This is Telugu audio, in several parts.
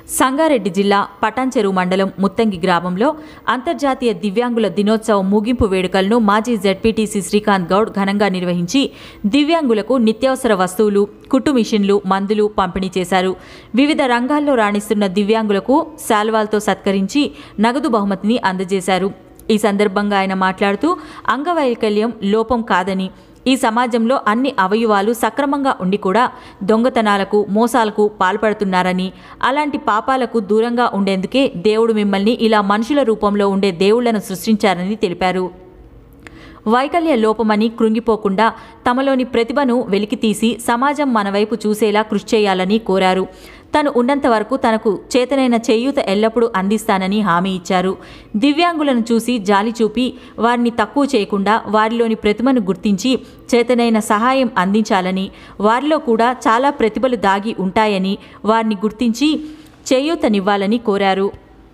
సంగారెడ్డి జిల్లా పటాన్చెరు మండలం ముత్తంగి గ్రామంలో అంతర్జాతీయ దివ్యాంగుల దినోత్సవం ముగింపు వేడుకలను మాజీ జెడ్పీటీసీ శ్రీకాంత్ గౌడ్ ఘనంగా నిర్వహించి దివ్యాంగులకు నిత్యావసర వస్తువులు కుట్టు మిషన్లు మందులు పంపిణీ చేశారు వివిధ రంగాల్లో రాణిస్తున్న దివ్యాంగులకు శాల్వాలతో సత్కరించి నగదు బహుమతిని అందజేశారు ఈ సందర్భంగా ఆయన మాట్లాడుతూ అంగవైకల్యం లోపం కాదని ఈ సమాజంలో అన్ని అవయవాలు సక్రమంగా ఉండి కూడా దొంగతనాలకు మోసాలకు పాల్పడుతున్నారని అలాంటి పాపాలకు దూరంగా ఉండేందుకే దేవుడు మిమ్మల్ని ఇలా మనుషుల రూపంలో ఉండే దేవుళ్లను సృష్టించారని తెలిపారు వైకల్య లోపమని కృంగిపోకుండా తమలోని ప్రతిభను వెలికితీసి సమాజం మన వైపు చూసేలా కృషి చేయాలని కోరారు తను ఉన్నంత వరకు తనకు చేతనైన చేయూత ఎల్లప్పుడూ అందిస్తానని హామీ ఇచ్చారు దివ్యాంగులను చూసి జాలి చూపి వారిని తక్కువ చేయకుండా వారిలోని ప్రతిభను గుర్తించి చేతనైన సహాయం అందించాలని వారిలో కూడా చాలా ప్రతిభలు దాగి ఉంటాయని వారిని గుర్తించి చేయూతనివ్వాలని కోరారు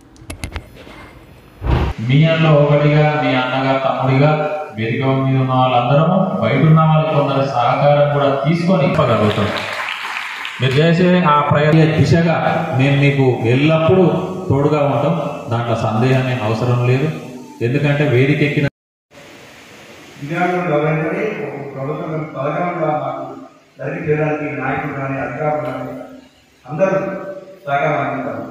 మీ అన్న ఒకటిగా మీ అన్నగా తమ్ముడిగా వేదిక మీద ఉన్న వాళ్ళందరము బయట ఉన్న వాళ్ళ కొందరు సహకారం కూడా తీసుకొని ఇవ్వగలుగుతాం మీరు చేసే ఆ ప్రయత్న దిశగా మేము మీకు ఎల్లప్పుడూ తోడుగా ఉంటాం దాంట్లో సందేహం ఏం అవసరం లేదు ఎందుకంటే వేదిక ఎక్కిన దివ్యాంగులు గౌరవించని ఒక ప్రభుత్వం పథకం కూడా మాకు జరిగి చేయడానికి నాయకులు కానీ అధికారులు కానీ అందరూ సహకారం అందిస్తారు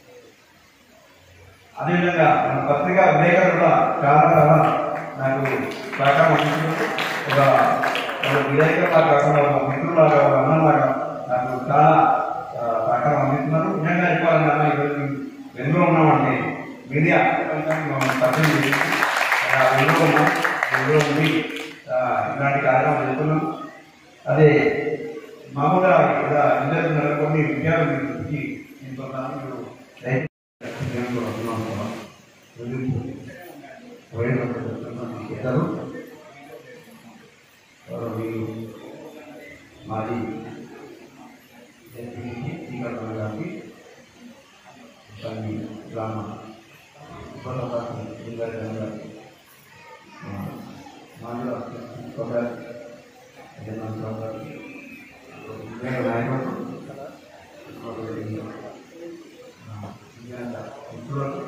అదేవిధంగా మన పత్రికా విలేకరులు కూడా చాలా చాలా నాకు సహకారం అందించారు ఒక ఒక విలేకరులా కాకుండా ఒక మిత్రులాగా ఒక అన్నలాగా నాకు చాలా ఆ, సహకారం అందిస్తున్నారు నిజంగా చెప్పాలన్నా ఈరోజు ఎందులో ఉన్నామంటే మీడియా మమ్మల్ని పరిచయం చేసి ఆ, ఎందులో ఉన్నాం ఎందులో ఉండి ఆ, ఇలాంటి కార్యక్రమాలు చేస్తున్నాం అదే మామూలుగా ఇక్కడ ఇద్దరు నెలకొని విద్యార్థులకి నేను కొంతమంది మీరు దయచేసి నేను వస్తున్నాను కదా. వెళ్ళి పోయినప్పుడు ఇద్దరు ఎవరో వీళ్ళు మాది ఎస్పీకి శ్రీకాకుళం గారికి కొన్ని గ్రామ ఉపప్రధాన లింగారెడ్డి గారికి మాదిలో కొబ్బరి జగన్నాథరావు గారికి వివేక నాయకులకు మిత్రులకు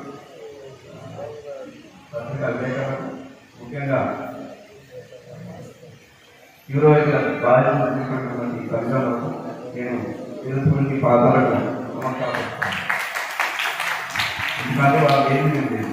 పత్రికా విలేకరులకు ముఖ్యంగా తీవ్రమైన బాధ్యత తీసుకున్నటువంటి సంఘాలకు నేను తెలుసుకుని పాదాలకు నమస్కారం ఎందుకంటే వాళ్ళ ఏమి లేదు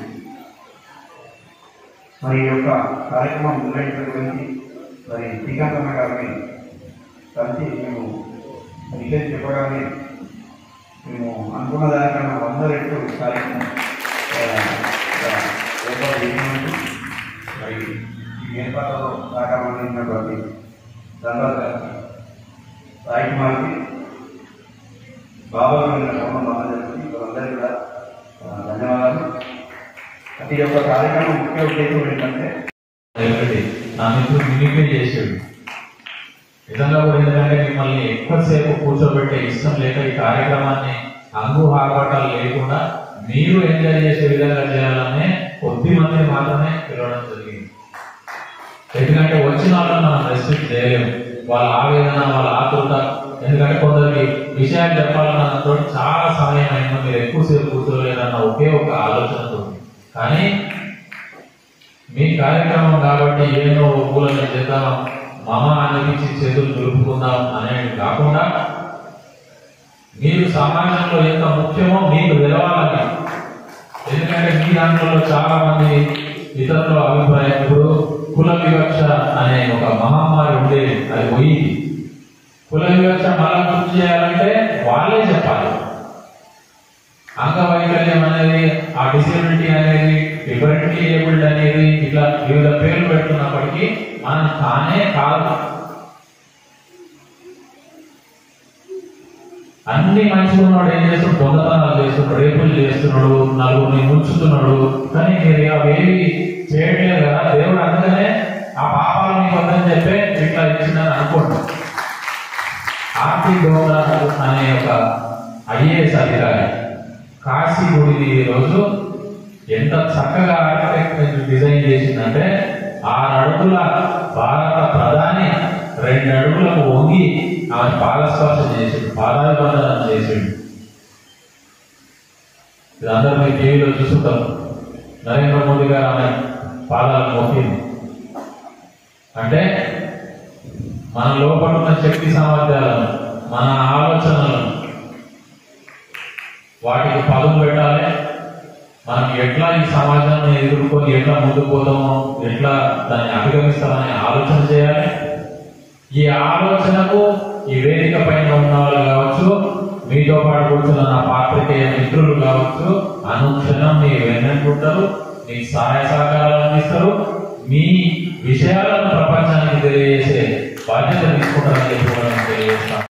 మరి ఈ యొక్క కార్యక్రమం నిర్వహించడం గురించి మరి శ్రీకాంతమ్మ గారిని కలిసి మేము విషయం చెప్పగానే మేము అనుకున్న దానికన్నా వంద రెట్లు కార్యక్రమం ఆ, ఆ, ఏర్పాటు చేసినందుకు మరి ఈ ఏర్పాట్లలో సహకారం అందించినటువంటి ధన్యవాద సాయి కుమార్కి బాబా అందరికీ కూడా ఆ, ధన్యవాదాలు ప్రతి ఒక్క కార్యక్రమం ముఖ్య ఉద్దేశం ఏంటంటే ఒకటి నా మిత్రుడు మిమిక్రీ చేసాడు నిజంగా కూడా ఎందుకంటే మిమ్మల్ని ఎక్కువసేపు కూర్చోబెట్టే ఇష్టం లేక ఈ కార్యక్రమాన్ని అంగు ఆర్భాటాలు లేకుండా మీరు ఎంజాయ్ చేసే విధంగా చేయాలనే కొద్ది మంది మాత్రమే పిలవడం జరిగింది ఎందుకంటే వచ్చిన వాళ్ళని మనం రెస్ట్రిక్ట్ చేయలేము వాళ్ళ ఆవేదన వాళ్ళ ఆతృత ఎందుకంటే కొందరికి విషయాలు చెప్పాలన్నతో చాలా సమయం అయిందో మీరు ఎక్కువసేపు కూర్చోలేరన్న ఒకే ఒక ఆలోచనతో కానీ మీ కార్యక్రమం కాబట్టి ఏదో పూలను చేద్దాం మమ అనిపించి చేతులు దులుపుకుందాం అనేది కాకుండా మీరు సమాజంలో ఎంత ముఖ్యమో మీకు తెలవాలని ఎందుకంటే మీ దాంట్లో చాలా మంది ఇతరుల అభిప్రాయం ఇప్పుడు కుల వివక్ష అనే ఒక మహమ్మారి ఉండేది అది పోయింది కుల వివక్ష మళ్ళా గుర్తు చేయాలంటే వాళ్ళే చెప్పాలి అంగవైకల్యం అనేది ఆ డిసేబిలిటీ అనేది డిఫరెంట్లీ ఏబుల్డ్ అనేది ఇట్లా వివిధ పేర్లు పెడుతున్నప్పటికీ మనం తానే కాదు అన్ని మంచిగా ఉన్నాడు ఏం చేస్తున్నాడు దొంగతనాలు చేస్తున్నాడు రేపులు చేస్తున్నాడు నలుగురిని ముంచుతున్నాడు కానీ మీరు అవేవి చేయట్లేదు కదా దేవుడు అందుకనే ఆ పాపాలు మీకు వద్దని చెప్పే ఇట్లా ఇచ్చిందని అనుకోండి ఆర్తి డోగరాజు అనే ఒక ఐఏఎస్ అధికారి కాశీ గుడిని ఈ రోజు ఎంత చక్కగా ఆర్కిటెక్చర్ డిజైన్ చేసిందంటే ఆరు అడుగుల భారత ప్రధాని రెండు అడుగులకు వంగి ఆమె పాదస్పర్శ చేసిండు పాదాభివందనం చేసిండు ఇది అందరూ మీ టీవీలో చూస్తుంటారు నరేంద్ర మోదీ గారు ఆమె పాదాలు మోకింది అంటే మన లోపల ఉన్న శక్తి సామర్థ్యాలను మన ఆలోచనలను వాటికి పదును పెట్టాలి మనం ఎట్లా ఈ సమాజాన్ని ఎదుర్కొని ఎట్లా ముందుకు పోతామో ఎట్లా దాన్ని అధిగమిస్తామని ఆలోచన చేయాలి ఈ ఆలోచనకు ఈ వేదిక పైన ఉన్న వాళ్ళు కావచ్చు మీతో పాటు కూర్చున్న నా పాత్రికేయ మిత్రులు కావచ్చు అనుక్షణం మీ వెన్నంటుంటారు మీకు సహాయ సహకారాలు అందిస్తారు మీ విషయాలను ప్రపంచానికి తెలియజేసే బాధ్యత తీసుకుంటారని చెప్పి కూడా నేను తెలియజేస్తాను